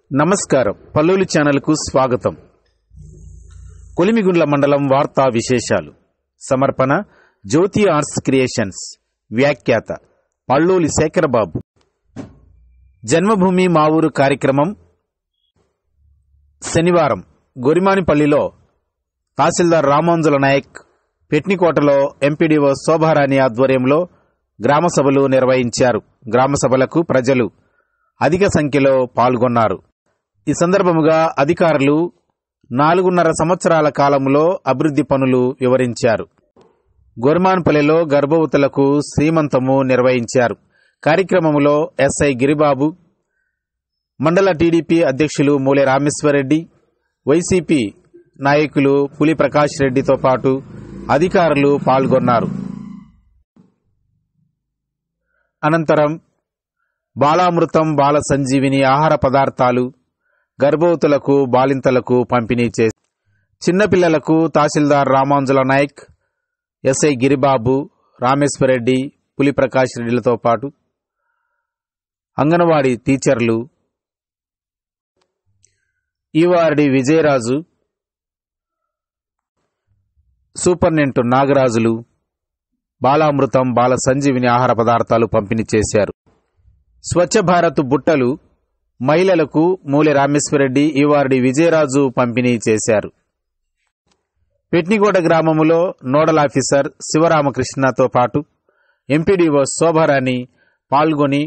నమస్కారం పల్లూలు ఛానల్కు స్వాగతం కొలిమిగుండ్ల మండలం వార్తా విశేషాలు సమర్పణ జ్యోతి ఆర్ట్స్ క్రియేషన్స్ వ్యాఖ్యాత పల్లూలి శేఖరబాబు జన్మభూమి మా ఊరు కార్యక్రమం శనివారం గొరిమానిపల్లిలో తహసీల్దార్ రామాంజుల నాయక్ పెట్నికోటలో ఎంపీడీఓ శోభారాణి ఆధ్వర్యంలో గ్రామ సభలు నిర్వహించారు గ్రామ సభలకు ప్రజలు అధిక సంఖ్యలో పాల్గొన్నారు ఈ సందర్భముగా అధికారులు నాలుగున్నర సంవత్సరాల కాలంలో అభివృద్ధి పనులు వివరించారు గొర్మాన్పల్లిలో గర్భవతులకు శ్రీమంతము నిర్వహించారు కార్యక్రమంలో ఎస్ఐ గిరిబాబు మండల టీడీపీ అధ్యక్షులు మూలె రామేశ్వరరెడ్డి వైసీపీ నాయకులు పులి ప్రకాష్ రెడ్డితో పాటు అధికారులు పాల్గొన్నారు అనంతరం బాలామృతం బాల సంజీవిని ఆహార పదార్థాలు గర్భవతులకు బాలింతలకు పంపిణీ చేసి చిన్నపిల్లలకు తహసీల్దార్ రామాంజుల నాయక్ ఎస్ఐ గిరిబాబు రామేశ్వరరెడ్డి పులి ప్రకాష్ రెడ్డిలతో పాటు అంగన్వాడీ టీచర్లు ఈవార్డి విజయరాజు సూపర్నెంట్ నాగరాజులు బాలామృతం బాల సంజీవిని ఆహార పదార్థాలు పంపిణీ చేశారు స్వచ్ఛ భారత్ బుట్టలు మహిళలకు మూలె రామేశ్వరరెడ్డి ఈవార్డి విజయరాజు పంపిణీ చేశారు పెట్నికోట గ్రామములో నోడల్ ఆఫీసర్ శివరామకృష్ణతో పాటు ఎంపీడీఓ శోభారాణి పాల్గొని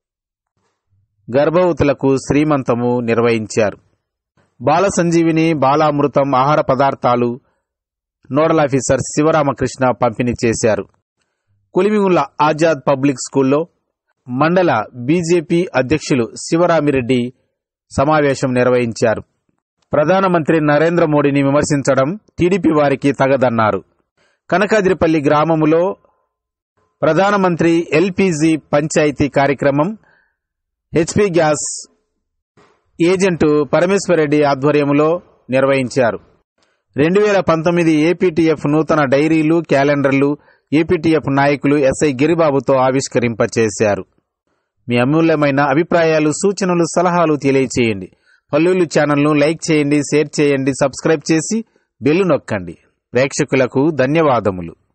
గర్భవతులకు శ్రీమంతము నిర్వహించారు బాల సంజీవిని బాలామృతం ఆహార పదార్థాలు నోడల్ ఆఫీసర్ శివరామకృష్ణ పంపిణీ చేశారు కులిమిగుండ్ల ఆజాద్ పబ్లిక్ స్కూల్లో మండల బీజేపీ అధ్యక్షులు శివరామిరెడ్డి సమావేశం నిర్వహించారు ప్రధానమంత్రి నరేంద్ర మోడీని విమర్శించడం టీడీపీ వారికి తగదన్నారు కనకాదిరిపల్లి గ్రామములో ప్రధానమంత్రి ఎల్పీజీ పంచాయతీ కార్యక్రమం హెచ్పీ గ్యాస్ ఏజెంటు పరమేశ్వరరెడ్డి ఆధ్వర్యంలో నిర్వహించారు రెండు వేల పంతొమ్మిది ఏపీటీఎఫ్ నూతన డైరీలు క్యాలెండర్లు ఏపీటీఎఫ్ నాయకులు ఎస్ఐ గిరిబాబుతో ఆవిష్కరింపచేశారు మీ అమూల్యమైన అభిప్రాయాలు సూచనలు సలహాలు తెలియచేయండి పల్లూలు ఛానల్ను లైక్ చేయండి షేర్ చేయండి సబ్స్క్రైబ్ చేసి బెల్లు నొక్కండి ప్రేక్షకులకు ధన్యవాదములు